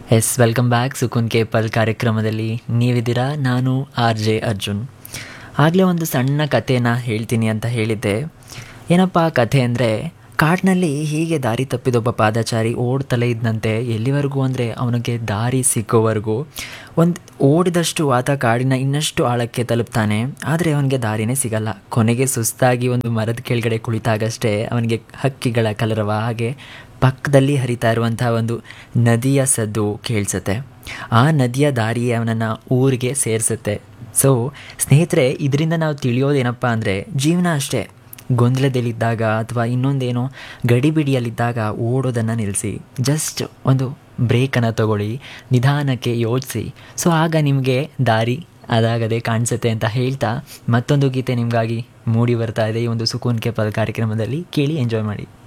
S welcome back Sukoon Kepal ಕಾರ್ಯಕ್ರಮದಲ್ಲಿ ನೀವಿದ್ದೀರಾ ನಾನು ಆರ್ ಜೆ ಅರ್ಜುನ್ ಆಗಲೇ ಒಂದು ಸಣ್ಣ ಕಥೆನ ಹೇಳ್ತೀನಿ ಅಂತ ಹೇಳಿದ್ದೆ ಏನಪ್ಪ ಆ ಕಥೆ ಅಂದರೆ ಕಾಡಿನಲ್ಲಿ ಹೀಗೆ ದಾರಿ ತಪ್ಪಿದೊಬ್ಬ ಪಾದಚಾರಿ ಓಡ್ತಲೇ ಇದ್ದಂತೆ ಎಲ್ಲಿವರೆಗೂ ಅಂದರೆ ಅವನಿಗೆ ದಾರಿ ಸಿಕ್ಕೋವರೆಗೂ ಒಂದು ಓಡಿದಷ್ಟು ಆತ ಕಾಡಿನ ಇನ್ನಷ್ಟು ಆಳಕ್ಕೆ ತಲುಪ್ತಾನೆ ಆದರೆ ಅವನಿಗೆ ದಾರಿನೇ ಸಿಗಲ್ಲ ಕೊನೆಗೆ ಸುಸ್ತಾಗಿ ಒಂದು ಮರದ ಕೆಳಗಡೆ ಕುಳಿತಾಗಷ್ಟೇ ಅವನಿಗೆ ಹಕ್ಕಿಗಳ ಕಲರವ ಹಾಗೆ ಪಕ್ಕದಲ್ಲಿ ಹರಿತಾ ಇರುವಂತಹ ಒಂದು ನದಿಯ ಸದ್ದು ಕೇಳಿಸುತ್ತೆ ಆ ನದಿಯ ದಾರಿ ಅವನನ್ನು ಊರಿಗೆ ಸೇರಿಸುತ್ತೆ ಸೊ ಸ್ನೇಹಿತರೆ ಇದರಿಂದ ನಾವು ತಿಳಿಯೋದೇನಪ್ಪ ಅಂದರೆ ಜೀವನ ಅಷ್ಟೇ ಗೊಂದಲದಲ್ಲಿದ್ದಾಗ ಅಥವಾ ಇನ್ನೊಂದೇನೋ ಗಡಿಬಿಡಿಯಲ್ಲಿದ್ದಾಗ ಓಡೋದನ್ನು ನಿಲ್ಲಿಸಿ ಜಸ್ಟ್ ಒಂದು ಬ್ರೇಕನ್ನು ತಗೊಳ್ಳಿ ನಿಧಾನಕ್ಕೆ ಯೋಚಿಸಿ ಸೊ ಆಗ ನಿಮಗೆ ದಾರಿ ಅದಾಗದೆ ಕಾಣಿಸುತ್ತೆ ಅಂತ ಹೇಳ್ತಾ ಮತ್ತೊಂದು ಗೀತೆ ನಿಮಗಾಗಿ ಮೂಡಿ ಬರ್ತಾ ಇದೆ ಈ ಒಂದು ಸುಕೂನ್ ಕೆಪಲ್ ಕಾರ್ಯಕ್ರಮದಲ್ಲಿ ಕೇಳಿ ಎಂಜಾಯ್ ಮಾಡಿ